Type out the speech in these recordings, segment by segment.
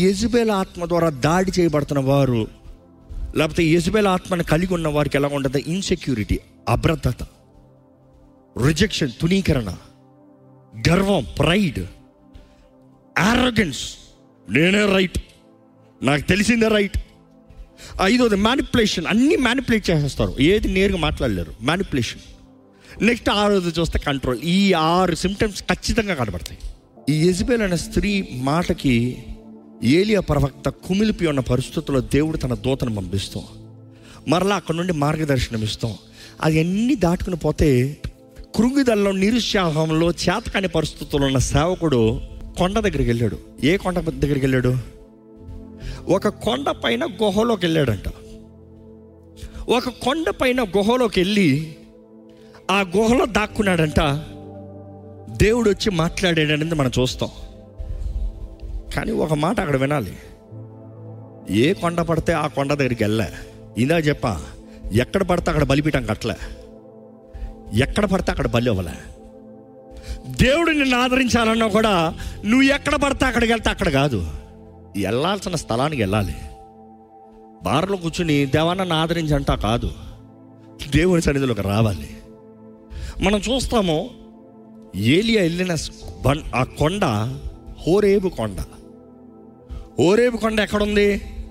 యజబేల ఆత్మ ద్వారా దాడి చేయబడుతున్న వారు లేకపోతే యజబేల ఆత్మను కలిగి ఉన్న వారికి ఎలా ఉంటుంది ఇన్సెక్యూరిటీ అభద్రత రిజెక్షన్ తునీకరణ గర్వం ప్రైడ్ ఆరోగెన్స్ నేనే రైట్ నాకు తెలిసిందే రైట్ ఐదోది మ్యానిపులేషన్ అన్నీ మ్యానిపులేట్ చేసేస్తారు ఏది నేరుగా మాట్లాడలేరు మ్యానిపులేషన్ నెక్స్ట్ ఆరోది చూస్తే కంట్రోల్ ఈ ఆరు సిమ్టమ్స్ ఖచ్చితంగా కనబడతాయి ఈ యజ్బేల్ అనే స్త్రీ మాటకి ఏలియా ప్రవక్త కుమిలిపి ఉన్న పరిస్థితుల్లో దేవుడు తన దూతను పంపిస్తాం మరలా అక్కడ నుండి మార్గదర్శనం ఇస్తాం అది అన్నీ దాటుకుని పోతే కృంగిదల్లో నిరుత్సాహంలో చేతకాని పరిస్థితుల్లో ఉన్న సేవకుడు కొండ దగ్గరికి వెళ్ళాడు ఏ కొండ దగ్గరికి వెళ్ళాడు ఒక కొండ పైన గుహలోకి వెళ్ళాడంట ఒక కొండ పైన గుహలోకి వెళ్ళి ఆ గుహలో దాక్కున్నాడంట దేవుడు వచ్చి మాట్లాడాడనేది మనం చూస్తాం కానీ ఒక మాట అక్కడ వినాలి ఏ కొండ పడితే ఆ కొండ దగ్గరికి వెళ్ళా ఇందా చెప్పా ఎక్కడ పడితే అక్కడ బలిపీఠం కట్టలే ఎక్కడ పడితే అక్కడ బలి అవ్వలే దేవుడు నిన్ను ఆదరించాలన్నా కూడా నువ్వు ఎక్కడ పడితే అక్కడికి వెళ్తే అక్కడ కాదు వెళ్ళాల్సిన స్థలానికి వెళ్ళాలి బార్లో కూర్చుని దేవా నన్ను ఆదరించంట కాదు దేవుని సన్నిధిలోకి రావాలి మనం చూస్తాము ఏలియా వెళ్ళిన బన్- ఆ కొండ హోరేబు కొండ హోరేబు కొండ ఎక్కడుంది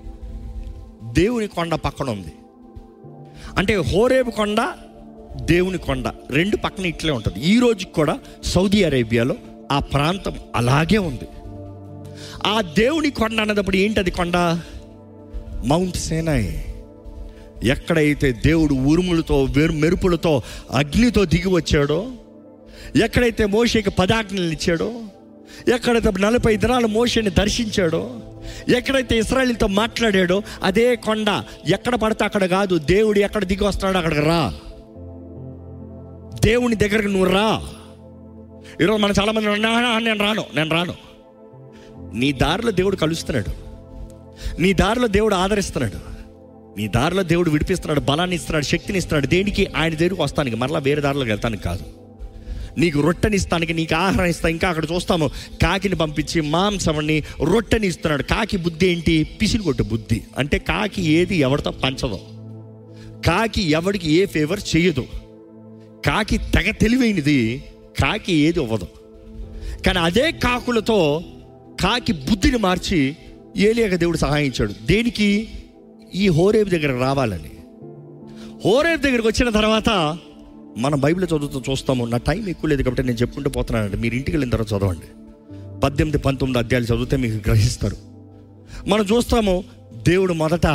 దేవుని కొండ పక్కన ఉంది అంటే హోరేబు కొండ దేవుని కొండ రెండు పక్కన ఇట్లే ఉంటుంది ఈ రోజుకి కూడా సౌదీ అరేబియాలో ఆ ప్రాంతం అలాగే ఉంది ఆ దేవుని కొండ అన్నదప్పుడు ఏంటది కొండ మౌంట్ సేనాయ్ ఎక్కడైతే దేవుడు ఉరుములతో వెరు మెరుపులతో అగ్నితో దిగి వచ్చాడో ఎక్కడైతే మోషేకి పదాజ్ఞలు ఇచ్చాడో ఎక్కడైతే నలభై దినాలు మోషేని దర్శించాడో ఎక్కడైతే ఇస్రాయలీతో మాట్లాడాడో అదే కొండ ఎక్కడ పడితే అక్కడ కాదు దేవుడు ఎక్కడ దిగి వస్తున్నాడో అక్కడికి రా దేవుని దగ్గరకు నువ్వు రా ఈరోజు మనం చాలామంది "నా- నా- నేను రాను నేను రాను నీ దారిలో దేవుడు కలుస్తున్నాడు నీ దారిలో దేవుడు ఆదరిస్తున్నాడు నీ దారిలో దేవుడు విడిపిస్తున్నాడు బలాన్ని ఇస్తున్నాడు శక్తిని ఇస్తున్నాడు దేనికి ఆయన దగ్గరికి వస్తానికి మరలా వేరే దారిలోకి వెళ్తానికి కాదు నీకు రొట్టెని ఇస్తానికి నీకు ఆహారం ఇస్తా ఇంకా అక్కడ చూస్తాము కాకిని పంపించి మాంసమని రొట్టెని ఇస్తున్నాడు కాకి బుద్ధి ఏంటి పిసిని కొట్టే బుద్ధి అంటే కాకి ఏది ఎవరితో పంచదు కాకి ఎవడికి ఏ ఫేవర్ చేయదు కాకి తెగ తెలివైనది కాకి ఏది ఇవ్వదు కానీ అదే కాకులతో కాకి బుద్ధిని మార్చి ఏలియాక దేవుడు సహాయించాడు దేనికి ఈ హోరేబు దగ్గర రావాలని హోరేబు దగ్గరికి వచ్చిన తర్వాత మనం బైబిల్ చదువుతూ చూస్తాము నా టైం ఎక్కువ లేదు కాబట్టి నేను చెప్పుకుంటూ పోతున్నానండి మీరు ఇంటికి వెళ్ళిన తర్వాత చదవండి పద్దెనిమిది పంతొమ్మిది అధ్యాయాలు చదివితే మీకు గ్రహిస్తారు మనం చూస్తాము దేవుడు మొదట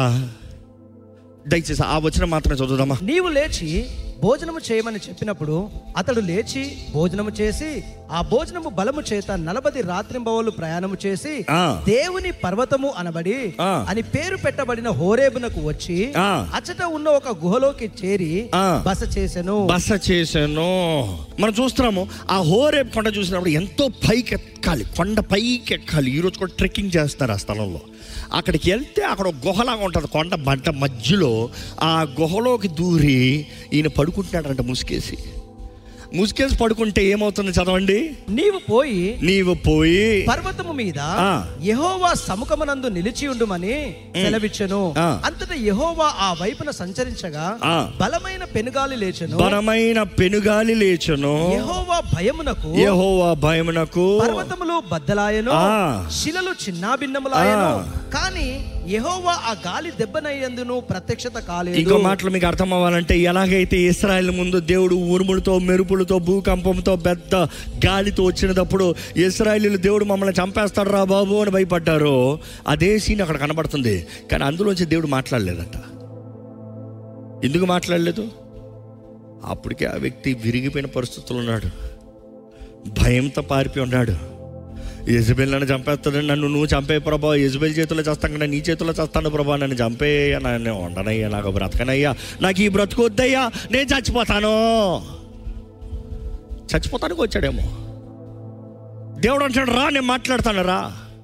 దయచేసి ఆ వచ్చిన మాత్రం చదువుదామా నీవు లేచి భోజనము చేయమని చెప్పినప్పుడు అతడు లేచి భోజనము చేసి ఆ భోజనము బలము చేత నలభది రాత్రింబవలు ప్రయాణము చేసి ఆ. దేవుని పర్వతము అనబడి ఆ. అని పేరు పెట్టబడిన హోరేబునకు వచ్చి ఆ. అచ్చట ఉన్న ఒక గుహలోకి చేరి ఆ. బస చేసెను బస చేశాను మనం చూస్తున్నాము ఆ హోరేబ్ కొండ చూసినప్పుడు ఎంతో పైకి ఎక్కాలి కొండ పైకి ఎక్కాలి ఈరోజు కూడా ట్రెక్కింగ్ చేస్తారు ఆ స్థలంలో అక్కడికి వెళ్తే అక్కడ ఒక గుహలాగా ఉంటుంది కొండ బంట మధ్యలో ఆ గుహలోకి దూరి ఈయన పడుకుంటున్నాడంట ముసుకేసి ముసుకేసి పడుకుంటే ఏమవుతుంది చదవండి నీవు పోయి నీవు పోయి పర్వతము మీద ఆ. యెహోవా సముఖమునందు నిలిచి ఉండుమని సెలవిచ్చెను ఆ. అంతటా యెహోవా ఆ వైపున సంచరించగా ఆ. బలమైన పెనుగాలి లేచెను బలమైన పెనుగాలి లేచను యెహోవా భయమునకు యెహోవా భయమునకు పర్వతములు బద్దలాయను ఆ. శిలలు చిన్నాభిన్నములాయను ఆ. కానీ యెహోవా ఆ గాలి దెబ్బనయ్యందును ప్రత్యక్షత ఇంకో కాలేదు మాటలు మీకు అర్థం అవ్వాలంటే ఎలాగైతే ఇస్రాయల్ ముందు దేవుడు ఉరుములతో మెరుపులతో భూకంపంతో పెద్ద గాలితో వచ్చినప్పుడు ఇస్రాయలీలు దేవుడు మమ్మల్ని చంపేస్తాడు రా బాబు అని భయపడ్డారో అదే సీన్ అక్కడ కనబడుతుంది కానీ అందులోంచి దేవుడు మాట్లాడలేదట ఎందుకు మాట్లాడలేదు అప్పటికే ఆ వ్యక్తి విరిగిపోయిన పరిస్థితులు ఉన్నాడు భయంతో పారిపోయి ఉన్నాడు యజబెల్ నన్ను చంపేస్తాడు నన్ను నువ్వు చంపే ప్రభా యజబెల్ చేతిలో చేస్తాను కదా నీ చేతిలో చేస్తాను ప్రభా నన్ను చంపేయ్యా నన్ను ఉండనయ్యా నాకు బ్రతకనయ్యా నాకు ఈ బ్రతుకు వద్దయ్యా నేను చచ్చిపోతాను చచ్చిపోతానికి వచ్చాడేమో దేవుడు అంటాడు రా నేను మాట్లాడతాను రా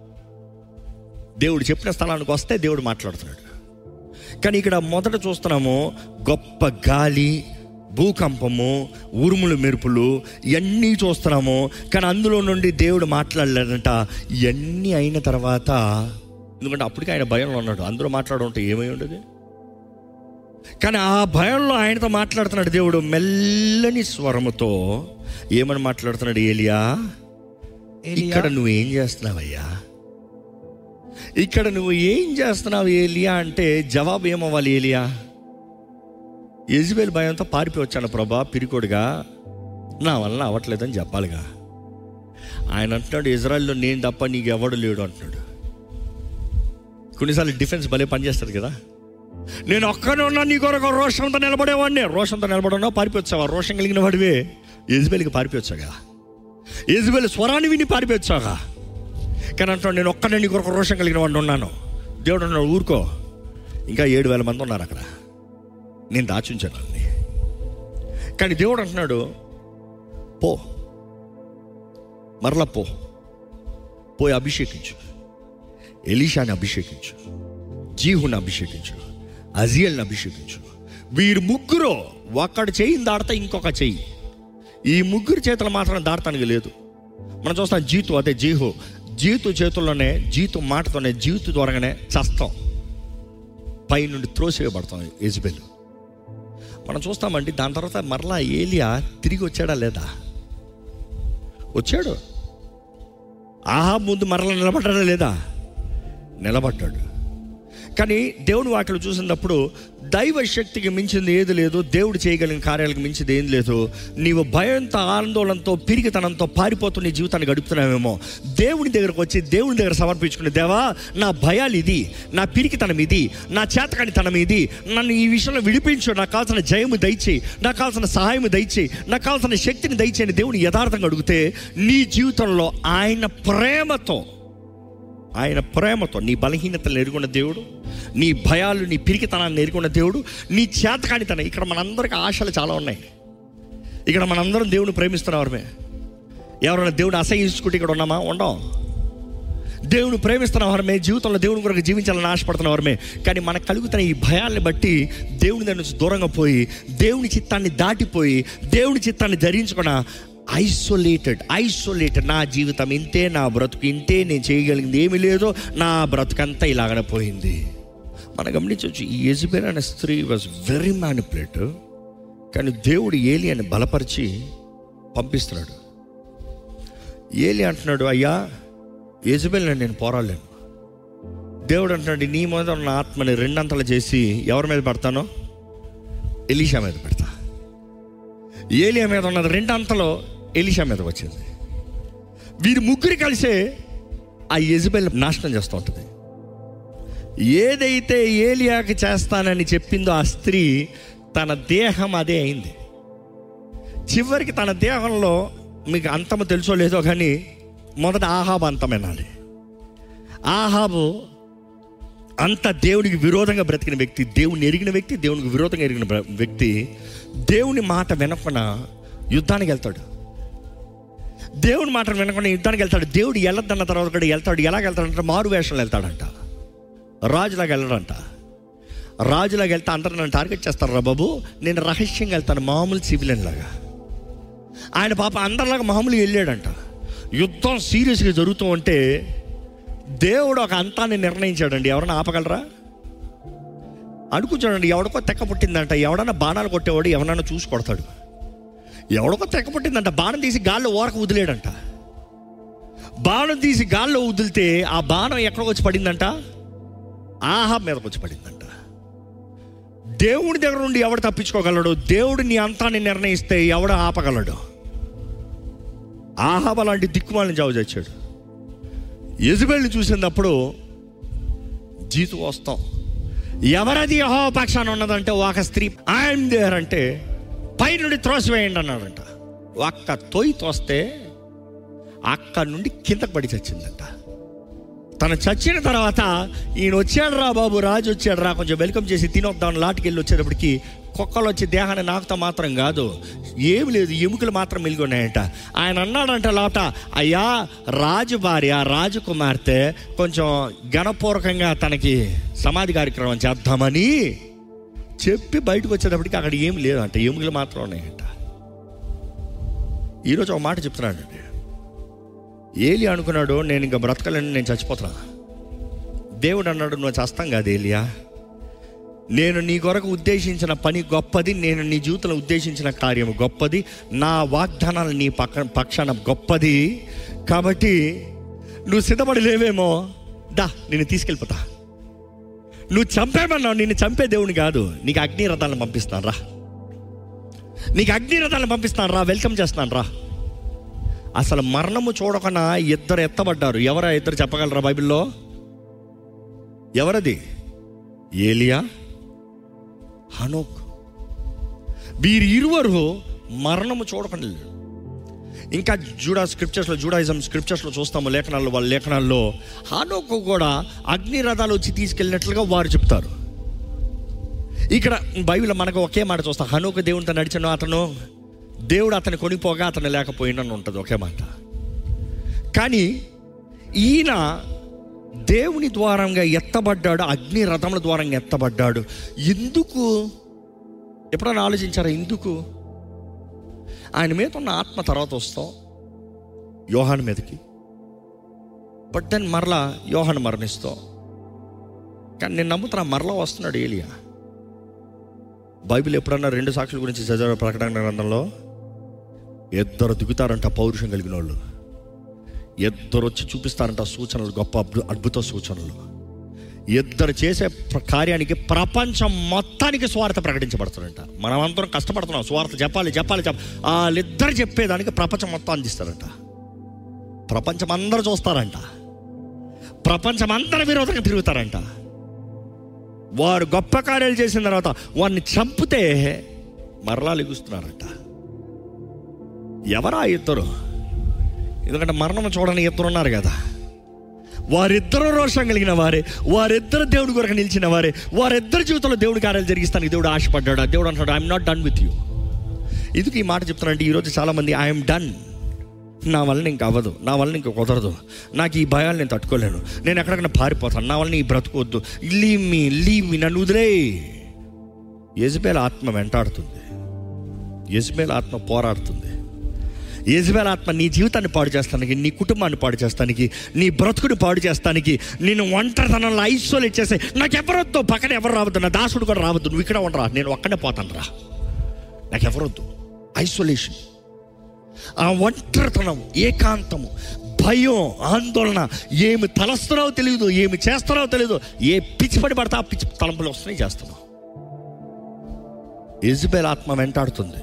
దేవుడు చెప్పిన స్థలానికి వస్తే దేవుడు మాట్లాడుతున్నాడు కానీ ఇక్కడ మొదట చూస్తున్నాము గొప్ప గాలి భూకంపము ఉరుములు మెరుపులు ఇవన్నీ చూస్తున్నాము కానీ అందులో నుండి దేవుడు మాట్లాడలేదంట ఇవన్నీ అయిన తర్వాత ఎందుకంటే అప్పటికి ఆయన భయంలో ఉన్నాడు అందరూ మాట్లాడుంటే ఏమై ఉండదు కానీ ఆ భయంలో ఆయనతో మాట్లాడుతున్నాడు దేవుడు మెల్లని స్వరముతో ఏమని మాట్లాడుతున్నాడు ఏలియా ఏలియా ఇక్కడ నువ్వు ఏం చేస్తున్నావయ్యా ఇక్కడ నువ్వు ఏం చేస్తున్నావు ఏలియా అంటే జవాబు ఏమవ్వాలి ఏలియా యజ్బేల్ భయంతో పారిపోవచ్చాను ప్రభా పిరికోడుగా నా వల్ల అవ్వట్లేదని చెప్పాలిగా ఆయన అంటున్నాడు ఇజ్రాయెల్లో నేను తప్ప నీకు ఎవడు లేడు అంటున్నాడు కొన్నిసార్లు డిఫెన్స్ భలే పనిచేస్తుంది కదా నేను ఒక్కనే ఉన్నా నీ కొరకు రోషంతో నిలబడేవాడిని రోషంతో నిలబడన్నా పారిపోవచ్చావా రోషం కలిగిన వాడివే యజ్బేల్కి పారిపోవచ్చాగా యజ్బేల్ స్వరాన్ని విని పారిపోవచ్చాగా కానీ అంటున్నాడు నేను ఒక్కనే నీ కొరకు రోషం కలిగిన వాడిని ఉన్నాను దేవుడు అన్నాడు ఊరుకో ఇంకా ఏడు వేల మంది ఉన్నారు అక్కడ నేను దాచుంచాను వాళ్ళని కానీ దేవుడు అంటున్నాడు పో మరలా పో పోయి అభిషేకించు ఎలీషాని అభిషేకించు జీహుని అభిషేకించు అజియల్ని అభిషేకించు వీరు ముగ్గురు ఒక్కడు చెయ్యి దాడతా ఇంకొక చెయ్యి ఈ ముగ్గురు చేతులు మాత్రం దాడటానికి లేదు మనం చూస్తాం జీతు అదే జీహు జీతు చేతుల్లోనే జీతు మాటతోనే జీతు ద్వారానే చస్తాం పై నుండి త్రోసివేయబడతాం యజ్బెల్ మనం చూస్తామండి దాని తర్వాత మరలా ఏలియా తిరిగి వచ్చాడా లేదా వచ్చాడు ఆహా ముందు మరలా నిలబడ్డాడా లేదా నిలబడ్డాడు కానీ దేవుని వాటిలో చూసినప్పుడు దైవ శక్తికి మించింది ఏది లేదు దేవుడు చేయగలిగిన కార్యాలకు మించింది ఏం లేదు నీవు భయంతో ఆందోళనతో పిరిగితనంతో పారిపోతూ నీ జీవితాన్ని గడుపుతున్నావేమో దేవుని దగ్గరకు వచ్చి దేవుని దగ్గర సమర్పించుకునే దేవా నా భయాలు ఇది నా పిరికితనం ఇది నా చేతకానితనం ఇది నన్ను ఈ విషయంలో విడిపించు నాకు కావాల్సిన జయము దయచేయి నాకు కావాల్సిన సహాయం దయచేయి నాకు కావాల్సిన శక్తిని దయచేయని దేవుని యథార్థంగా అడిగితే నీ జీవితంలో ఆయన ప్రేమతో ఆయన ప్రేమతో నీ బలహీనతలు ఎరుగున్న దేవుడు నీ భయాలు నీ పిరికితనాన్ని ఎరుగున్న దేవుడు నీ చేతకానితనం ఇక్కడ మనందరికి ఆశలు చాలా ఉన్నాయి ఇక్కడ మనందరం దేవుని ప్రేమిస్తున్నవారమే ఎవరైనా దేవుడు అసహించుకుంటే ఇక్కడ ఉన్నామా ఉండం దేవుని ప్రేమిస్తున్న వారమే జీవితంలో దేవుని కొరకు జీవించాలని ఆశపడుతున్న వారమే కానీ మనకు కలుగుతున్న ఈ భయాల్ని బట్టి దేవుని దగ్గర నుంచి దూరంగా పోయి దేవుని చిత్తాన్ని దాటిపోయి దేవుని చిత్తాన్ని ధరించుకున్న ఐసోలేటెడ్ ఐసోలేటెడ్ నా జీవితం ఇంతే నా బ్రతుకు ఇంతే నేను చేయగలిగింది ఏమీ లేదు నా బ్రతుకంతా ఇలాగనే పోయింది మనం గమనించవచ్చు ఈ యజబేల్ అనే స్త్రీ వాజ్ వెరీ మ్యానిపులేటివ్ కానీ దేవుడు ఏలి అని బలపరిచి పంపిస్తున్నాడు ఏలి అంటున్నాడు అయ్యా యజబెల్ నేను పోరాడలేను దేవుడు అంటున్నాడు నీ మీద ఉన్న ఆత్మని రెండంతలు చేసి ఎవరి మీద పెడతానో ఎలీషా మీద పెడతా ఏలియా మీద ఉన్నది రెండంతలో ఎలీషా మీద వచ్చింది వీరి ముగ్గురు కలిసే ఆ యజబెల్ నాశనం చేస్తూ ఉంటుంది ఏదైతే ఏలియాకి చేస్తానని చెప్పిందో ఆ స్త్రీ తన దేహం అదే అయింది చివరికి తన దేహంలో మీకు అంతము తెలుసో లేదో కానీ మొదట ఆహాబు అంతమేనాలి ఆహాబు అంత దేవునికి విరోధంగా బ్రతికిన వ్యక్తి దేవుని ఎరిగిన వ్యక్తి దేవునికి విరోధంగా ఎరిగిన బ్ర- వ్యక్తి దేవుని మాట వినకుండా యుద్ధానికి వెళ్తాడు దేవుని మాట వినకుండా యుద్ధానికి వెళ్తాడు దేవుడు వెళ్ళొద్దన్న తర్వాత కూడా వెళ్తాడు ఎలాగ వెళ్తాడంటే మారు వేషంలో వెళ్తాడంట రాజులాగా వెళ్ళడంట రాజులాగా వెళ్తే అందరూ నన్ను టార్గెట్ చేస్తారు రా బాబు నేను రహస్యంగా వెళ్తాను మామూలు సివిలియన్ లాగా ఆయన పాప అందరిలాగా మామూలుగా వెళ్ళాడంట యుద్ధం సీరియస్గా జరుగుతూ ఉంటే దేవుడు ఒక అంతాన్ని నిర్ణయించాడండి ఎవరైనా ఆపగలరా అనుకుంటాడండి ఎవడికో తెక్క పుట్టిందంట ఎవడన్నా బాణాలు కొట్టేవాడు ఎవరన్నా చూసి కొడతాడు ఎవడికో తెక్క పుట్టిందంట బాణం తీసి గాల్లో ఓరక వదిలేడంట బాణం తీసి గాల్లో వదిలితే ఆ బాణం ఎక్కడికి వచ్చి పడిందంట ఆహా మీదకి వచ్చి పడిందంట దేవుడి దగ్గర నుండి ఎవడు తప్పించుకోగలడు దేవుడు నీ అంతాన్ని నిర్ణయిస్తే ఎవడు ఆపగలడు ఆహాబ లాంటి దిక్కుమాలని జావు చచ్చాడు యజబెల్ని చూసినప్పుడు జీతు వస్తాం ఎవరది యహో పక్షాన ఉన్నదంటే ఒక స్త్రీ ఐఎమ్ దేర్ అంటే పై నుండి త్రోసివేయండి అన్నాడంట ఒక్క తొయ్యి తోస్తే అక్కడ నుండి కిందకు పడి చచ్చిందంట తను చచ్చిన తర్వాత ఈయన వచ్చాడు రా బాబు రాజు వచ్చాడు రా కొంచెం వెల్కమ్ చేసి తినొద్దాం లాటికి వెళ్ళి వచ్చేటప్పటికి కుక్కలు వచ్చి దేహాన్ని నాకుతా మాత్రం కాదు ఏమి లేదు ఎముకలు మాత్రం మిలిగి ఉన్నాయంట ఆయన అన్నాడంట లాట అయ్యా రాజు భార్య రాజు కుమార్తె కొంచెం ఘనపూర్వకంగా తనకి సమాధి కార్యక్రమం చేద్దామని చెప్పి బయటకు వచ్చేటప్పటికి అక్కడ ఏం లేదంట ఎముకలు మాత్రం ఉన్నాయంట ఈరోజు ఒక మాట చెప్తున్నానండి ఏలి అనుకున్నాడు నేను ఇంకా బ్రతకలేను నేను చచ్చిపోతున్నా దేవుడు అన్నాడు నువ్వు చస్తాం కాదు ఏలియా నేను నీ కొరకు ఉద్దేశించిన పని గొప్పది నేను నీ జీవితంలో ఉద్దేశించిన కార్యం గొప్పది నా వాగ్దానాలు నీ పక్క పక్షాన గొప్పది కాబట్టి నువ్వు సిద్ధపడి లేవేమో దా నేను తీసుకెళ్ళిపోతా నువ్వు చంపేమన్నావు నిన్ను చంపే దేవుని కాదు నీకు అగ్ని రథాలను పంపిస్తాను రా నీకు అగ్ని రథాలను పంపిస్తాను రా వెల్కమ్ చేస్తాను రా అసలు మరణము చూడకుండా ఇద్దరు ఎత్తబడ్డారు ఎవరా ఇద్దరు చెప్పగలరా బైబిల్లో ఎవరది ఏలియా హనోక్ వీరి ఇరువురు మరణము చూడకుండా లేరు. ఇంకా జూడా స్క్రిప్చర్స్లో జూడాయిజం స్క్రిప్చర్స్లో చూస్తాము లేఖనాల్లో వాళ్ళ లేఖనాల్లో హానోకు కూడా అగ్ని రథాలు వచ్చి తీసుకెళ్ళినట్లుగా వారు చెప్తారు ఇక్కడ బైబిల్ మనకు ఒకే మాట చూస్తాం హనోకు దేవునితో నడిచను అతను దేవుడు అతను కొనిపోగా అతను లేకపోయినని ఉంటుంది ఒకే మాట కానీ ఈయన దేవుని ద్వారంగా ఎత్తబడ్డాడు అగ్ని రథముల ద్వారంగా ఎత్తబడ్డాడు ఎందుకు ఎప్పుడైనా ఆలోచించారా ఎందుకు ఆయన మీద ఉన్న ఆత్మ తర్వాత వస్తాం యోహాన్ మీదకి బట్ దెన్ మరలా యోహాన్ మరణిస్తాం కానీ నేను నమ్ముతున్నా మరలా వస్తున్నాడు ఏలియా బైబిల్ ఎప్పుడన్నా రెండు సాక్షుల గురించి చదివారు ప్రకటన గ్రంథంలో ఇద్దరు దిగుతారంట పౌరుషం కలిగిన వాళ్ళు ఇద్దరు వచ్చి చూపిస్తారంట సూచనలు గొప్ప అద్భు- అద్భుత సూచనలు ఇద్దరు చేసే ప్ర- కార్యానికి ప్రపంచం మొత్తానికి స్వార్థ ప్రకటించబడుతుందంట మనం అందరం కష్టపడుతున్నాం స్వార్థ చెప్పాలి చెప్పాలి చెప్ప వాళ్ళిద్దరు చెప్పేదానికి ప్రపంచం మొత్తం అందిస్తారంట ప్రపంచం అందరూ చూస్తారంట ప్రపంచం అందరి విరోధంగా తిరుగుతారంట వారు గొప్ప కార్యాలు చేసిన తర్వాత వారిని చంపితే మరలా లెగుస్తున్నారంట ఎవరా ఇద్దరు ఎందుకంటే మరణం చూడని ఇద్దరు ఉన్నారు కదా వారిద్దరూ రోషం కలిగిన వారే వారిద్దరు దేవుడి కొరకు నిలిచిన వారే వారిద్దరు జీవితంలో దేవుడి కార్యాలు జరిగిస్తానికి దేవుడు ఆశపడ్డాడు ఆ దేవుడు అంటాడు I'm not done with you ఎందుకు ఈ మాట చెప్తానంటే ఈరోజు చాలామంది ఐఎమ్ డన్ నా వల్ల ఇంక అవ్వదు నా వల్ల ఇంక కుదరదు నాకు ఈ భయాలు నేను తట్టుకోలేను నేను ఎక్కడికైనా పారిపోతాను నా వల్ల ఈ బ్రతుకోవద్దు లీవ్ మీ లీవ్ మీ నన్ను వదిలే యజ్బేల్ ఆత్మ వెంటాడుతుంది యజ్బేల్ ఆత్మ పోరాడుతుంది యజ్బేల్ ఆత్మ నీ జీవితాన్ని పాడు చేస్తానికి నీ కుటుంబాన్ని పాడు చేస్తానికి నీ బ్రతుకుని పాడు చేస్తానికి నేను ఒంటరితనంలో ఐసోలేట్ చేసే నాకు ఎవరొద్దు పక్కన ఎవరు రావద్దు నా దాసుడు కూడా రావద్దు నువ్వు ఇక్కడ ఉండరా నేను ఒక్కనే పోతాను రా నాకు ఎవరొద్దు ఐసోలేషన్ ఆ ఒంటరితనం ఏకాంతము భయం ఆందోళన ఏమి తలస్తున్నావో తెలియదు ఏమి చేస్తున్నావో తెలియదు ఏ పిచ్చి పడి పడతా ఆ పిచ్చి తలంపులు వస్తున్నాయి చేస్తున్నావు ఇజ్బేల్ ఆత్మ వెంటాడుతుంది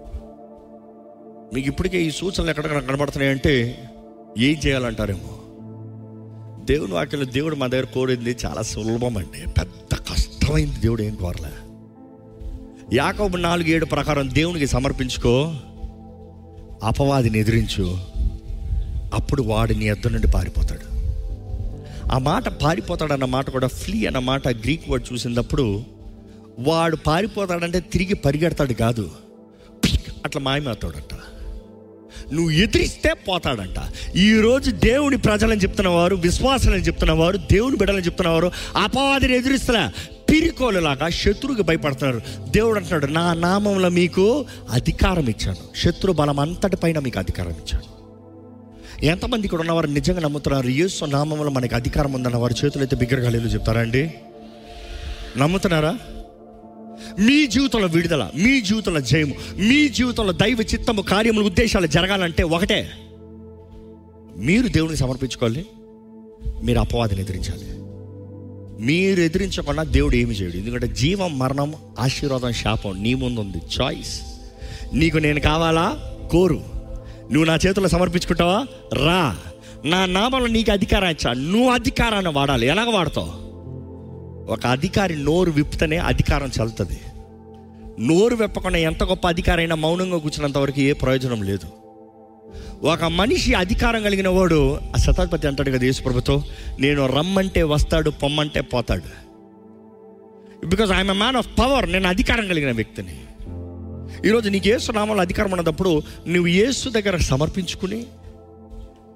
మీకు ఇప్పటికే ఈ సూచనలు ఎక్కడ కనబడుతున్నాయంటే ఏం చేయాలంటారేమో దేవుని వాక్యంలో దేవుడు మా దగ్గర కోరింది చాలా సులభం అండి పెద్ద కష్టమైంది దేవుడు ఏం కోరలే యాకోబు నాలుగు ఏడు ప్రకారం దేవునికి సమర్పించుకో అపవాదిని ఎదిరించు అప్పుడు వాడు నీ ఎద్దు నుండి పారిపోతాడు ఆ మాట పారిపోతాడు అన్న మాట కూడా ఫ్లీ అన్న మాట గ్రీక్ వర్డ్ చూసినప్పుడు వాడు పారిపోతాడంటే తిరిగి పరిగెడతాడు కాదు పిక్ అట్లా మాయమవుతాడంట నువ్వు ఎదిరిస్తే పోతాడంట ఈరోజు దేవుని ప్రజలని చెప్తున్నవారు విశ్వాసాలని చెప్తున్నవారు దేవుని బిడ్డలని చెప్తున్నవారు అపవాదిని ఎదిరిస్తున్నా పిరికోలులాగా శత్రువుకి భయపడుతున్నారు దేవుడు అంటున్నాడు నా నామంలో మీకు అధికారం ఇచ్చాను శత్రు బలం అంతటి పైన మీకు అధికారం ఇచ్చాను ఎంతమంది ఇక్కడ ఉన్నవారు నిజంగా నమ్ముతున్నారు యేసు నామంలో మనకి అధికారం ఉందన్న వారి చేతులు అయితే బిగ్గరగాలేలు చెప్తారా అండి నమ్ముతున్నారా మీ జీవితంలో విడుదల మీ జీవితంలో జయము మీ జీవితంలో దైవ చిత్తము కార్యములు ఉద్దేశాలు జరగాలంటే ఒకటే మీరు దేవుని సమర్పించుకోవాలి మీరు అపవాదిని ఎదిరించాలి మీరు ఎదిరించకుండా దేవుడు ఏమి చేయడు ఎందుకంటే జీవం మరణం ఆశీర్వాదం శాపం నీ ముందు ఉంది చాయిస్ నీకు నేను కావాలా కోరు నువ్వు నా చేతుల్లో సమర్పించుకుంటావా రా నా నామంలో నీకు అధికారం ఇచ్చా నువ్వు అధికారాన్ని వాడాలి ఎలాగ వాడతావు ఒక అధికారి నోరు విప్పుతనే అధికారం చల్లుతుంది నోరు విప్పకుండా ఎంత గొప్ప అధికారి అయినా మౌనంగా కూర్చున్నంత వరకు ఏ ప్రయోజనం లేదు ఒక మనిషి అధికారం కలిగిన వాడు ఆ శతాధిపతి అంటాడు కదా యేసు ప్రభుతో నేను రమ్మంటే వస్తాడు పొమ్మంటే పోతాడు because I'm a man of power నేను అధికారం కలిగిన వ్యక్తిని ఈరోజు నీకు యేసు నామంలో అధికారం ఉన్నప్పుడు నువ్వు యేసు దగ్గర సమర్పించుకుని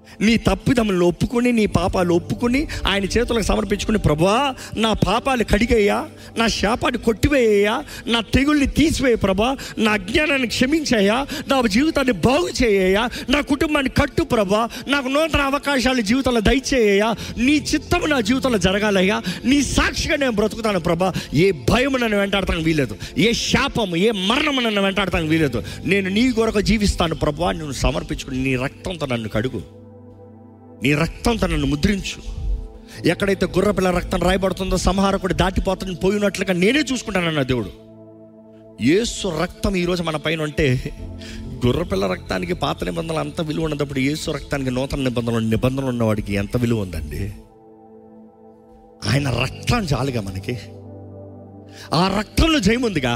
నీ తప్పిదములను ఒప్పుకొని నీ పాపాలు ఒప్పుకొని ఆయన చేతులకు సమర్పించుకుని ప్రభా నా పాపాలు కడిగయ్యా నా శాపాన్ని కొట్టివేయ్యా నా తెగుల్ని తీసివేయ ప్రభా నా అజ్ఞానాన్ని క్షమించాయా నా జీవితాన్ని బాగు చేయ్యా నా కుటుంబాన్ని కట్టు ప్రభా నాకు నూతన అవకాశాలు జీవితంలో దయచేయ్యా నీ చిత్తం నా జీవితంలో జరగాలయ్యా నీ సాక్షిగా నేను బ్రతుకుతాను ప్రభా ఏ భయం నన్ను వెంటాడతాను వీలేదు ఏ శాపము ఏ మరణము నన్ను వెంటాడతాను వీలేదు నేను నీ కొరకు జీవిస్తాను ప్రభా నేను సమర్పించుకుని నీ రక్తంతో నన్ను కడుగు నీ రక్తంతో నన్ను ముద్రించు ఎక్కడైతే గుర్రపిల్ల రక్తం రాయబడుతుందో సంహారకుడు దాటిపోతుంది పోయినట్లుగా నేనే చూసుకుంటానన్న దేవుడు ఏసు రక్తం ఈరోజు మన పైన ఉంటే గుర్రపిల్ల రక్తానికి పాత నిబంధనలు అంత విలువ ఉన్నప్పుడు ఏసు రక్తానికి నూతన నిబంధనలు నిబంధనలు ఉన్నవాడికి ఎంత విలువ ఉందండి ఆయన రక్తం చాలుగా మనకి ఆ రక్తంలో జయం ఉందిగా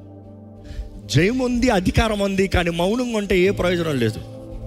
జయం ఉంది అధికారం ఉంది కానీ మౌనంగా ఉంటే ఏ ప్రయోజనం లేదు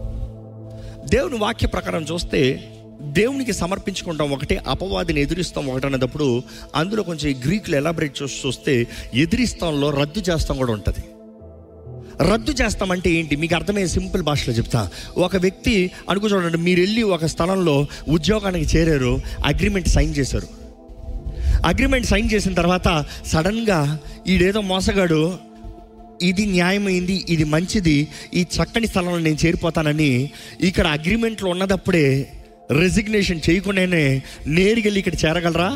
దేవుని వాక్య ప్రకారం చూస్తే దేవునికి సమర్పించుకుంటాం ఒకటే అపవాదిని ఎదిరిస్తాం ఒకటి అనేటప్పుడు అందులో కొంచెం ఈ గ్రీకులు ఎలాబరేట్ చేసి చూస్తే ఎదిరిస్తాంలో రద్దు చేస్తాం కూడా ఉంటుంది రద్దు చేస్తామంటే ఏంటి మీకు అర్థమయ్యే సింపుల్ భాషలో చెప్తా ఒక వ్యక్తి అనుకో చూడండి మీరు వెళ్ళి ఒక స్థలంలో ఉద్యోగానికి చేరారు అగ్రిమెంట్ సైన్ చేశారు అగ్రిమెంట్ సైన్ చేసిన తర్వాత సడన్గా ఈడేదో మోసగాడు ఇది న్యాయమైంది ఇది మంచిది ఈ చక్కని స్థలంలో నేను చేరిపోతానని ఇక్కడ అగ్రిమెంట్లో ఉన్నదప్పుడే రెసిగ్నేషన్ చేయకుండానే నేరుగెళ్ళి ఇక్కడ చేరగలరా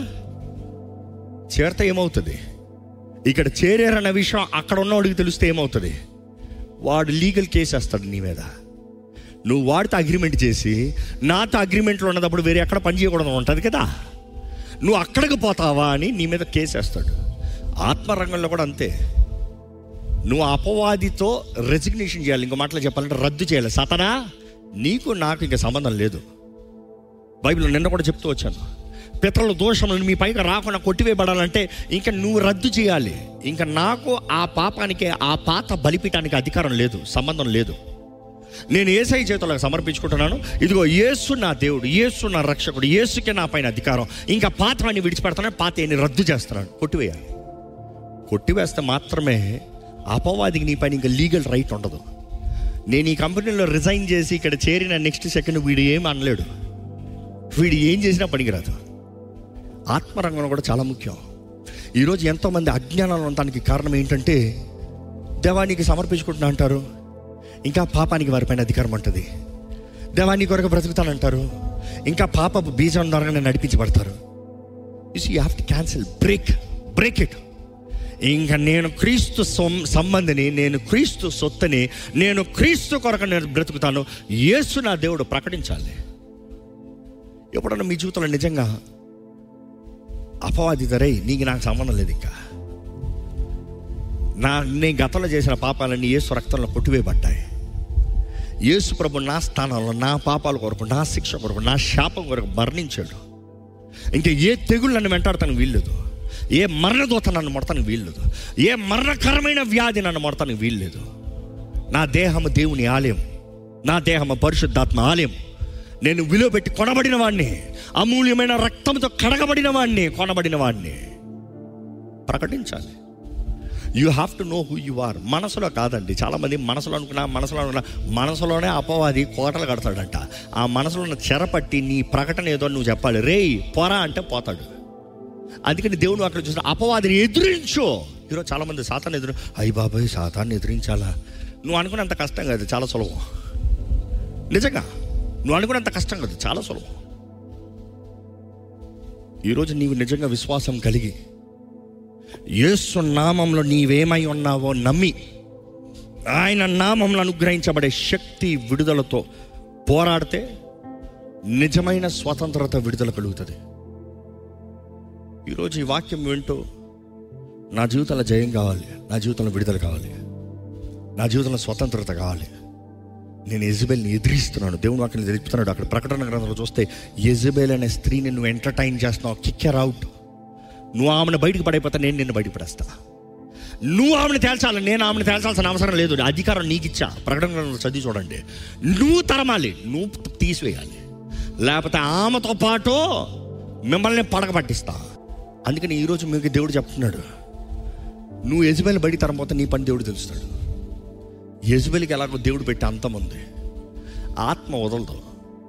చేరితే ఏమవుతుంది ఇక్కడ చేరారన్న విషయం అక్కడ ఉన్నవాడికి తెలిస్తే ఏమవుతుంది వాడు లీగల్ కేసు వేస్తాడు నీ మీద నువ్వు వాడితో అగ్రిమెంట్ చేసి నాతో అగ్రిమెంట్లో ఉన్నదప్పుడు వేరే ఎక్కడ పని చేయకూడదు ఉంటుంది కదా నువ్వు అక్కడికి పోతావా అని నీ మీద కేసు వేస్తాడు ఆత్మరంగంలో కూడా అంతే నువ్వు అపవాదితో రెసిగ్నేషన్ చేయాలి ఇంకో మాటలో చెప్పాలంటే రద్దు చేయాలి సతనా నీకు నాకు ఇంకా సంబంధం లేదు బైబిల్ నిన్న కూడా చెప్తూ వచ్చాను పితరుల దోషములను మీ పైకి రాకుండా కొట్టివేయబడాలంటే ఇంకా నువ్వు రద్దు చేయాలి ఇంకా నాకు ఆ పాపానికి ఆ పాత బలిపీఠానికి అధికారం లేదు సంబంధం లేదు నేను ఏసై చేతులకు సమర్పించుకుంటున్నాను ఇదిగో యేసు నా దేవుడు యేసు నా రక్షకుడు యేసుకే నా పైన అధికారం ఇంకా పాత్రని విడిచిపెడతాను పాతని రద్దు చేస్తున్నాను కొట్టివేయాలి కొట్టివేస్తే మాత్రమే అపవాదికి నీ పైన ఇంకా లీగల్ రైట్ ఉండదు నేను ఈ కంపెనీలో రిజైన్ చేసి ఇక్కడ చేరిన నెక్స్ట్ సెకండ్ వీడు ఏం అనలేడు వీడు ఏం చేసినా పనికిరాదు ఆత్మరంగం కూడా చాలా ముఖ్యం ఈరోజు ఎంతోమంది అజ్ఞానంలో ఉండటానికి కారణం ఏంటంటే దేవానికి సమర్పించుకుంటున్నా అంటారు ఇంకా పాపానికి వారిపైన అధికారం ఉంటుంది దేవాన్ని కొరకు బ్రతుకుతానంటారు ఇంకా పాప బీజం ద్వారా నడిపించబడతారు you you have to cancel break break it ఇంకా నేను క్రీస్తు సం- సంబంధిని నేను క్రీస్తు సొత్తని నేను క్రీస్తు కొరకు నేను బ్రతుకుతాను యేసు నా దేవుడు ప్రకటించాలి ఎప్పుడన్నా మీ జీవితంలో నిజంగా అపవాది ధరై నీకు నాకు సంబంధం లేదు ఇంకా నా నేను గతంలో చేసిన పాపాలన్నీ యేసు రక్తంలో కొట్టివేయబడ్డాయి యేసు ప్రభు నా స్థానంలో నా పాపాల కొరకు నా శిక్ష కొరకు నా శాపం కొరకు మరణించాడు ఇంకా ఏ తెగుళ్ళు నన్ను వెంటాడతానికి వీల్లేదు ఏ మరణదూత నన్ను మొడతానికి వీల్లేదు ఏ మరణకరమైన వ్యాధి నన్ను మొడతానికి వీల్లేదు నా దేహము దేవుని ఆలయం నా దేహము పరిశుద్ధాత్మ ఆలయం నేను విలువ పెట్టి కొనబడిన వాడిని అమూల్యమైన రక్తంతో కడగబడిన వాడిని కొనబడిన వాడిని ప్రకటించాలి you have to know who you are మనసులో కాదండి చాలామంది మనసులో అనుకున్నా మనసులో అనుకున్నా మనసులోనే అపవాది కోటలు కడతాడంట ఆ మనసులో ఉన్న చెరపట్టి నీ ప్రకటన ఏదో నువ్వు చెప్పాలి రేయ్ పోరా అంటే పోతాడు అందుకని దేవుడు అక్కడ చూసిన అపవాదిని ఎదిరించు ఈరోజు చాలామంది సాతాన్ని ఎదురు అయ్యి బాబాయ్ సాతాన్ని ఎదిరించాలా నువ్వు అనుకున్నంత కష్టం కాదు చాలా సులభం నిజంగా నువ్వు అనుకున్నంత కష్టం కాదు చాలా సులభం ఈరోజు నీవు నిజంగా విశ్వాసం కలిగి యేసు నామంలో నీవేమై ఉన్నావో నమ్మి ఆయన నామంలో అనుగ్రహించబడే శక్తి విడుదలతో పోరాడితే నిజమైన స్వతంత్రత విడుదల కలుగుతుంది ఈరోజు ఈ వాక్యం వింటూ నా జీవితంలో జయం కావాలి నా జీవితంలో విడుదల కావాలి నా జీవితంలో స్వతంత్రత కావాలి నేను ఎజబెల్ని ఎదిరిస్తున్నాను దేవుని వాక్యం తెలుపుతున్నాడు అక్కడ ప్రకటన గ్రంథంలో చూస్తే ఎజబెల్ అనే స్త్రీని నువ్వు ఎంటర్టైన్ చేస్తున్నావు కిక్కర్ అవుట్ నువ్వు ఆమెను బయటకు పడైపోతా నేను నిన్ను బయటకు పడేస్తా నువ్వు ఆమెను తేల్చాలి నేను ఆమెను తేల్చాల్సిన అవసరం లేదు అధికారం నీకు ఇచ్చా ప్రకటన గ్రంథంలో చదివి చూడండి నువ్వు తరమాలి నువ్వు తీసివేయాలి లేకపోతే ఆమెతో పాటు మిమ్మల్ని పడక పట్టిస్తా అందుకని ఈరోజు మీకు దేవుడు చెప్తున్నాడు నువ్వు యజబెల్ బయట తరపోతే నీ పని దేవుడు తెలుస్తాడు యజబెల్కి ఎలాగో దేవుడు పెట్టి అంతం ఉంది ఆత్మ వదలదు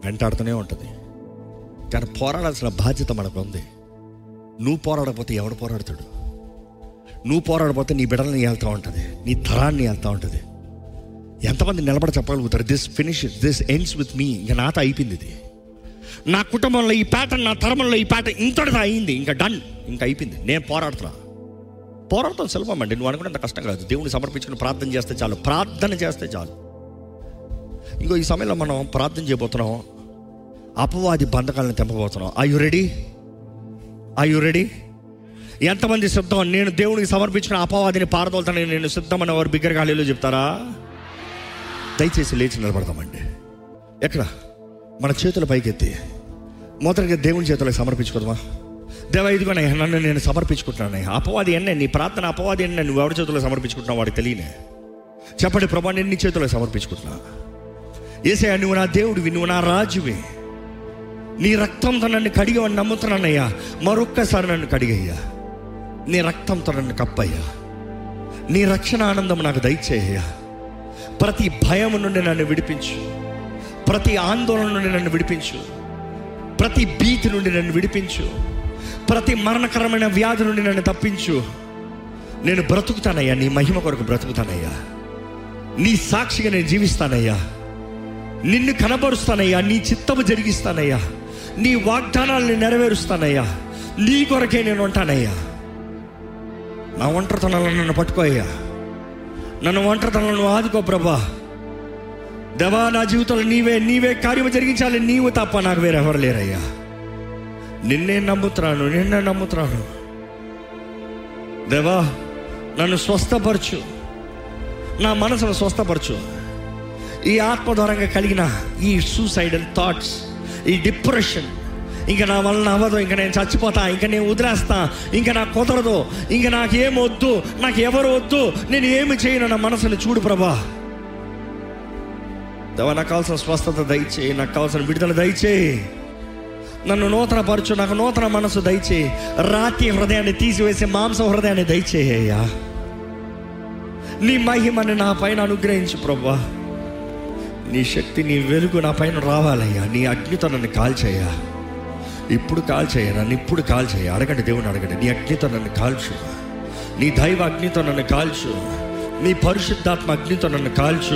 వెంటాడుతూనే ఉంటుంది కానీ పోరాడాల్సిన బాధ్యత మనకు ఉంది నువ్వు పోరాడకపోతే ఎవడు పోరాడతాడు నువ్వు పోరాడకపోతే నీ బిడ్డలని వెళ్తూ ఉంటుంది నీ తరాన్ని వెళ్తూ ఉంటుంది ఎంతమంది నిలబడ చెప్పగలుగుతారు this finish this ends with me ఇంకా నాతో అయిపోయింది ఇది నా కుటుంబంలో ఈ ప్యాటర్న్ నా తరంలో ఈ ప్యాటర్న్ ఇంతటితో అయింది ఇంకా డన్ ఇంకా అయిపోయింది నేను పోరాడుతున్నా పోరాడతాం సులభం అండి నువ్వు అనుకున్నంత కష్టం కాదు దేవుని సమర్పించుకుని ప్రార్థన చేస్తే చాలు ప్రార్థన చేస్తే చాలు ఇంకో ఈ సమయంలో మనం ప్రార్థన చేయబోతున్నాం అపవాది బంధకాలను తెంపబోతున్నాం are you ready are you ready ఎంతమంది సిద్ధం నేను దేవునికి సమర్పించిన అపవాదిని పారదోలుతానని నేను సిద్ధమని వారు బిగ్గర గాలిలో చెప్తారా దయచేసి లేచి నిలబడతామండి ఎక్కడ మన చేతుల పైకెత్తి మొదటిగా దేవుని చేతులకు సమర్పించుకోదమా దేవ ఇదిగోనే నన్ను నేను సమర్పించుకుంటున్నాను అపవాది ఎన్నే నీ ప్రార్థన అపవాది ఎన్నే నువ్వు ఎవరి చేతుల్లో సమర్పించుకుంటున్నావు వాడికి తెలియనే చెప్పండి ప్రభా నేను నీ చేతులకు సమర్పించుకుంటున్నా ఏసయ్యా నువ్వు నా దేవుడివి నువ్వు నా రాజువి నీ రక్తంతో నన్ను కడిగవని నమ్ముతున్నానయ్యా మరొక్కసారి నన్ను కడిగయ్యా నీ రక్తంతో నన్ను కప్పయ్యా నీ రక్షణ ఆనందం నాకు దయచేయ్యా ప్రతి భయం నుండి నన్ను విడిపించు ప్రతి ఆందోళన నుండి నన్ను విడిపించు ప్రతి భీతి నుండి నన్ను విడిపించు ప్రతి మరణకరమైన వ్యాధి నుండి నన్ను తప్పించు నేను బ్రతుకుతానయ్యా నీ మహిమ కొరకు బ్రతుకుతానయ్యా నీ సాక్షిగా నేను జీవిస్తానయ్యా నిన్ను కనబరుస్తానయ్యా నీ చిత్తము జరిగిస్తానయ్యా నీ వాగ్దానాలను నెరవేరుస్తానయ్యా నీ కొరకే నేను ఉంటానయ్యా నా ఒంటరితనాలను నన్ను పట్టుకోయ్యా నన్ను ఒంటరితనాలను ఆదుకో ప్రభా దేవా నా జీవితంలో నీవే నీవే కార్యము జరిగించాలి నీవు తప్ప నాకు వేరే ఎవరు లేరయ్యా నిన్నే నమ్ముతున్నాను నిన్నే నమ్ముతున్నాను దేవా నన్ను స్వస్థపరచు నా మనసును స్వస్థపరచు ఈ ఆత్మద్వారంగా కలిగిన ఈ సూసైడల్ థాట్స్ ఈ డిప్రెషన్ ఇంకా నా వలన అవ్వదు ఇంకా నేను చచ్చిపోతా ఇంకా నేను వదిలేస్తా ఇంకా నాకు కుదరదు ఇంకా నాకు ఏం వద్దు నాకు ఎవరు వద్దు నేను ఏమి చేయను నా మనసుని చూడు ప్రభా దేవా నాకు కావాల్సిన స్వస్థత దయచేయి నాకు కావాల్సిన విడుదల దయచేయి నన్ను నూతన పరచు నాకు నూతన మనసు దయచేయి రాతి హృదయాన్ని తీసివేసి మాంస హృదయాన్ని దయచేయ్యా నీ మహిమని నా పైన అనుగ్రహించు ప్రభా నీ శక్తి నీ వెలుగు నా పైన రావాలయ్యా నీ అగ్నితో నన్ను కాల్చేయ్యా ఇప్పుడు కాల్చేయ నన్ను ఇప్పుడు కాల్చేయ అడగండి దేవుని అడగండి నీ అగ్నితో నన్ను కాల్చు నీ దైవ అగ్నితో నన్ను కాల్చు నీ పరిశుద్ధాత్మ అగ్నితో నన్ను కాల్చు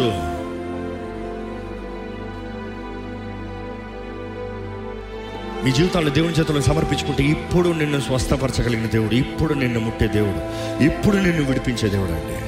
మీ జీవితాన్ని దేవుని చేతులకు సమర్పించుకుంటే ఇప్పుడు నిన్ను స్వస్థపరచగలిగిన దేవుడు ఇప్పుడు నిన్ను ముట్టే దేవుడు ఇప్పుడు నిన్ను విడిపించే దేవుడు అండి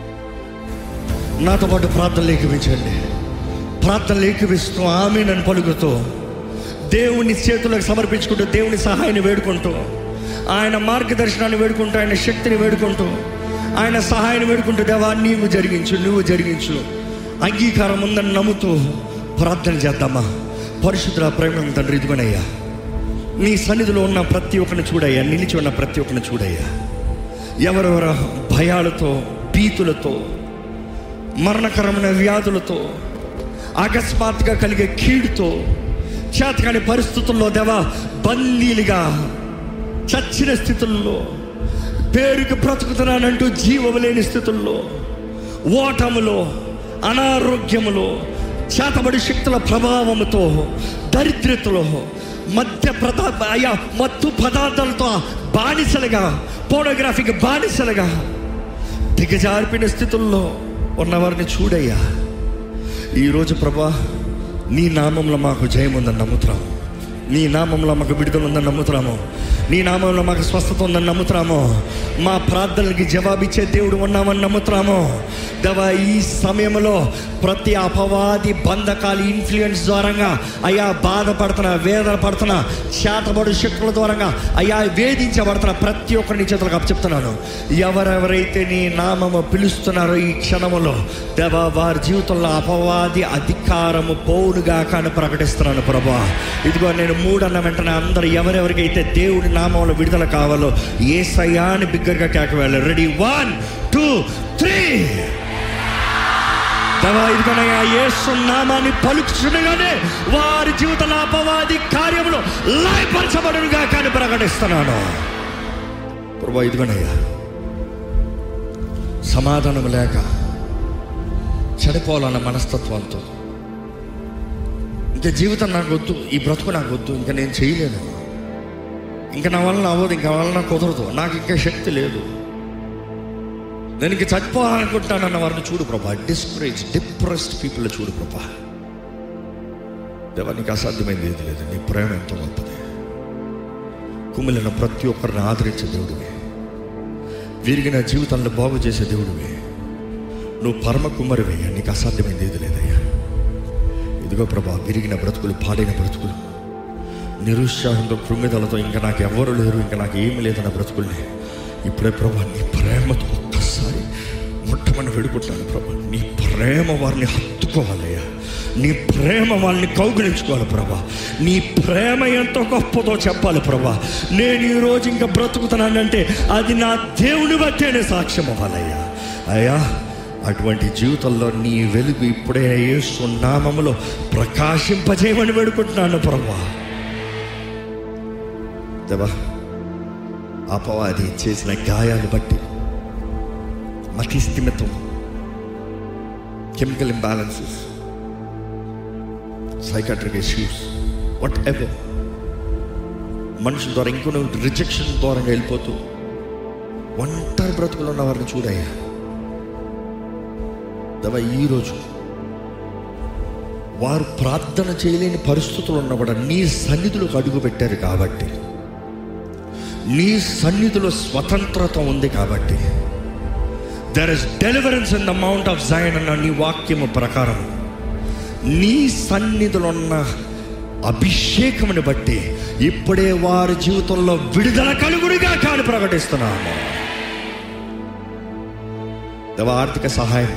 నాతో పాటు ప్రార్థన లేఖించండి ప్రార్థన లేఖిస్తూ ఆమె నన్ను పలుకుతూ దేవుని చేతులకు సమర్పించుకుంటూ దేవుని సహాయాన్ని వేడుకుంటూ ఆయన మార్గదర్శనాన్ని వేడుకుంటూ ఆయన శక్తిని వేడుకుంటూ ఆయన సహాయాన్ని వేడుకుంటూ దేవా నీవు జరిగించు నువ్వు జరిగించు అంగీకారం ఉందని నమ్ముతూ ప్రార్థన చేద్దామా పరిశుద్ధ ప్రేమ తండ్రి ఇదిగోనయ్యా నీ సన్నిధిలో ఉన్న ప్రతి ఒక్కరిని చూడయ్యా నిలిచి ఉన్న ప్రతి ఒక్కరిని చూడయ్యా ఎవరెవరు భయాలతో భీతులతో మరణకరమైన వ్యాధులతో అకస్మాత్తుగా కలిగే కీడుతో చేతకాని పరిస్థితుల్లో దేవా బందీలుగా చచ్చిన స్థితుల్లో పేరుకి బ్రతుకుతున్నానంటూ జీవము లేని స్థితుల్లో ఓటములో అనారోగ్యములో చేతబడి శక్తుల ప్రభావముతో దరిద్రతలో మధ్య ప్రదా అయ్యా మత్తు పదార్థాలతో బానిసలుగా పోనోగ్రఫీకి బానిసలుగా దిగజారిపిన స్థితుల్లో ఉన్నవారిని చూడయ్యా ఈరోజు ప్రభా నీ నామంలో మాకు జయం ఉందని నమ్ముతున్నాము నీ నామంలో మాకు విడుదల ఉందని నమ్ముతున్నాము నీ నామంలో మాకు స్వస్థత ఉందని నమ్ముతున్నాము మా ప్రార్థనలకి జవాబిచ్చే దేవుడు ఉన్నామని నమ్ముతున్నాము దేవా ఈ సమయంలో ప్రతి అపవాది బంధకాలు ఇన్ఫ్లుయెన్స్ ద్వారంగా అయ్యా బాధపడుతున్న వేదన పడుతున్న చేతబడు శక్తుల ద్వారంగా అయ్యా వేధించబడుతున్న ప్రతి ఒక్కరిని చేతులకు అప్పచెప్తున్నాను ఎవరెవరైతే నీ నామము పిలుస్తున్నారో ఈ క్షణములో దేవా వారి జీవితంలో అపవాది అధికారము పౌనుగా కానీ ప్రకటిస్తున్నాను ప్రభా ఇదిగో నేను మూడన్న వెంటనే అందరూ ఎవరెవరికైతే దేవుడి నామంలో విడుదల కావాలో ఏ సయాన్ని బిగ్గరగా కేకవేయాలి రెడీ వన్ టూ త్రీ దేవా ఇదిగోనయ్యా యేసు నామాన్ని పలుకుచుండగానే వారి జీవితంలో అపవాది కార్యములు లయపరచబడునుగా కానీ ప్రకటిస్తున్నాను ప్రభా ఇదిగోనయ్యా సమాధానం లేక చెడిపోవాలన్న మనస్తత్వంతో ఇంకా జీవితం నాకు వద్దు ఈ బ్రతుకు నాకు వద్దు ఇంకా నేను చేయలేను ఇంకా నా వల్ల అవ్వదు ఇంకా వల్ల నాకు కుదరదు నాకు ఇంకా శక్తి లేదు నేను ఇంక చచ్చిపోవాలనుకుంటానన్న వారిని చూడు ప్రభా డిస్కరేజ్ డిప్రెస్డ్ పీపుల్ చూడు ప్రభా దేవా నీకు అసాధ్యమైంది ఏది లేదు నీ ప్రేమ ఎంతో గొప్పది కుమిలిన ప్రతి ఒక్కరిని ఆదరించే దేవుడివి విరిగిన జీవితాలను బాగు చేసే దేవుడివి నువ్వు పరమ కుమ్మరివయ్యా నీకు అసాధ్యమైంది ఏది లేదయ్యా ఇదిగో ప్రభా విరిగిన బ్రతుకులు పాడైన బ్రతుకులు నిరుత్సాహంతో కృంగిదలతో ఇంకా నాకు ఎవరు లేరు ఇంకా నాకు ఏమి లేదన్న బ్రతుకుల్ని ఇప్పుడే ప్రభా నీ ప్రేమతో ఒక్కసారి ముట్టమని వేడుకుంటున్నాను ప్రభా నీ ప్రేమ వారిని హత్తుకోవాలయ్యా నీ ప్రేమ వాళ్ళని కౌగిలించుకోవాలి ప్రభా నీ ప్రేమ ఎంతో గొప్పదో చెప్పాలి ప్రభా నేను ఈరోజు ఇంకా బ్రతుకుతున్నానంటే అది నా దేవుని బట్టేనే సాక్ష్యం అవ్వాలయ్యా అయ్యా అటువంటి జీవితంలో నీ వెలుగు ఇప్పుడే యేసు నామములో ప్రకాశింపజేయమని వేడుకుంటున్నాను ప్రభా దేవా అపవాది చేసిన గాయాలు బట్టి మతి స్థిమితం chemical imbalances psychiatric issues whatever మనుషుల ద్వారా ఇంకొన రిజెక్షన్ ద్వారా వెళ్ళిపోతూ ఒంటరి బ్రతుకులు ఉన్న వారిని చూడయ్యా దేవా ఈరోజు వారు ప్రార్థన చేయలేని పరిస్థితులు ఉన్న కూడా నీ సన్నిధిలోకి అడుగు పెట్టారు కాబట్టి నీ సన్నిధిలో స్వతంత్రత ఉంది కాబట్టి there is deliverance in the mount of Zion అన్న నీ వాక్యము ప్రకారం నీ సన్నిధిలో ఉన్న అభిషేకముని బట్టి ఇప్పుడే వారి జీవితంలో విడుదల కలుగుడిగా కాని ప్రకటిస్తున్నాము దేవ ఆర్థిక సహాయం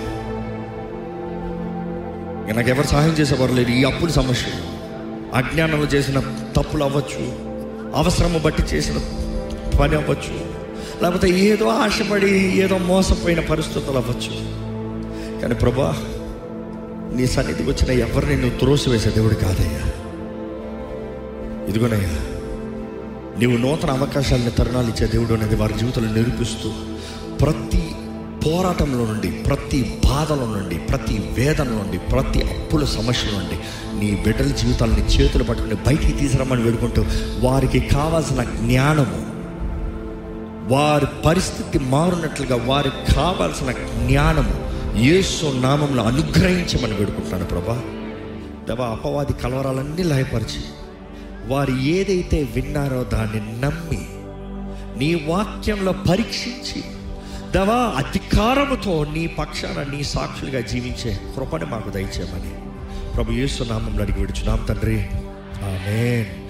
ఇక నాకు ఎవరు సహాయం చేసేవారు లేరు ఈ అప్పుల సమస్య అజ్ఞానంలో చేసిన తప్పులు అవ్వచ్చు అవసరము బట్టి చేసిన పని అవ్వచ్చు లేకపోతే ఏదో ఆశపడి ఏదో మోసపోయిన పరిస్థితులు అవ్వచ్చు కానీ ప్రభా నీ సన్నిధికి వచ్చిన ఎవరిని నువ్వు త్రోసివేసే దేవుడు కాదయ్యా ఇదిగోనయ్యా నీవు నూతన అవకాశాలని తరుణాలు ఇచ్చే దేవుడు అనేది వారి జీవితంలో నిరూపిస్తూ ప్రతి పోరాటంలో నుండి ప్రతి బాధల నుండి ప్రతి వేదన నుండి ప్రతి అప్పుల సమస్యల నుండి నీ బిడ్డల జీవితాలని చేతులు పట్టుకుని బయటికి తీసుకురమ్మని వేడుకుంటూ వారికి కావాల్సిన జ్ఞానము వారి పరిస్థితి మారునట్లుగా వారికి కావాల్సిన జ్ఞానము యేసు నామంలో అనుగ్రహించమని వేడుకుంటున్నాను ప్రభా దేవా అపవాది కలవరాలన్నీ లయపరిచి వారు ఏదైతే విన్నారో దాన్ని నమ్మి నీ వాక్యంలో పరీక్షించి దవా అధికారముతో నీ పక్షాన నీ సాక్షులుగా జీవించే కృపని మాకు దయచేయమని ప్రభు యేసు నామంలో అడిగి విడుచున్నాం తండ్రి ఆమేన్